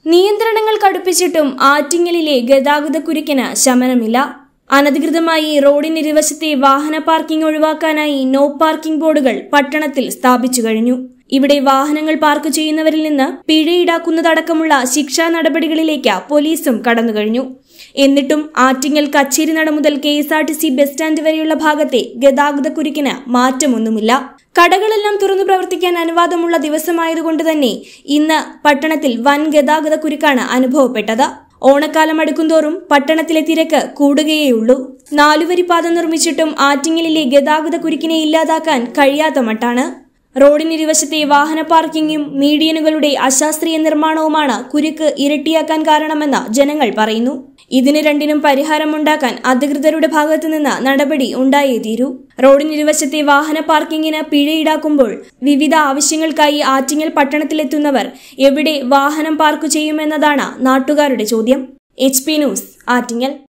നിയന്ത്രണങ്ങൾ കടുപ്പിച്ചിട്ടും ആറ്റിങ്ങലിലെ ഗതാഗതക്കുരുക്കിന് ശമനമില്ല അനധികൃതമായി റോഡിനിരുവശത്തെ വാഹന പാർക്കിംഗ് ഒഴിവാക്കാനായി നോ പാർക്കിംഗ് ബോർഡുകൾ പട്ടണത്തിൽ സ്ഥാപിച്ചു കഴിഞ്ഞു ഇവിടെ വാഹനങ്ങൾ പാർക്ക് ചെയ്യുന്നവരിൽ നിന്ന് പിഴ ഈടാക്കുന്നതടക്കമുള്ള ശിക്ഷാ നടപടികളിലേക്ക് പോലീസും കടന്നുകഴിഞ്ഞു എന്നിട്ടും ആറ്റിങ്ങൽ കച്ചേരി നട മുതൽ K S R T C bus stand വരെയുള്ള ഭാഗത്തെ ഗതാഗതക്കുരുക്കിന് മാറ്റമൊന്നുമില്ല കടകളെല്ലാം തുറന്നു പ്രവർത്തിക്കാൻ അനുവാദമുള്ള ദിവസമായതുകൊണ്ട് തന്നെ ഇന്ന് പട്ടണത്തിൽ വൻ ഗതാഗതക്കുരുക്കാണ് അനുഭവപ്പെട്ടത് ഓണക്കാലം അടുക്കുംതോറും പട്ടണത്തിലെ തിരക്ക് കൂടുകയേയുള്ളൂ നാലുവരി പാത നിർമ്മിച്ചിട്ടും ആറ്റിങ്ങലിലെ ഗതാഗത കുരുക്കിനെ ഇല്ലാതാക്കാൻ കഴിയാത്ത മട്ടാണ് റോഡിനിരുവശത്തെ വാഹന പാർക്കിംഗും മീഡിയനുകളുടെ അശാസ്ത്രീയ നിർമ്മാണവുമാണ് കുരുക്ക് ഇരട്ടിയാക്കാൻ കാരണമെന്ന് ജനങ്ങൾ പറയുന്നു ഇതിന് രണ്ടിനും പരിഹാരമുണ്ടാക്കാൻ അധികൃതരുടെ ഭാഗത്തു നിന്ന് നടപടി ഉണ്ടായേ തീരൂ റോഡിനിരുവശത്തെ വാഹന പാർക്കിങ്ങിന് പിഴ ഈടാക്കുമ്പോൾ വിവിധ ആവശ്യങ്ങൾക്കായി ആറ്റിങ്ങൽ പട്ടണത്തിലെത്തുന്നവർ എവിടെ വാഹനം പാർക്ക് ചെയ്യുമെന്നതാണ് നാട്ടുകാരുടെ ചോദ്യം എച്ച് പി ന്യൂസ് ആറ്റിങ്ങൽ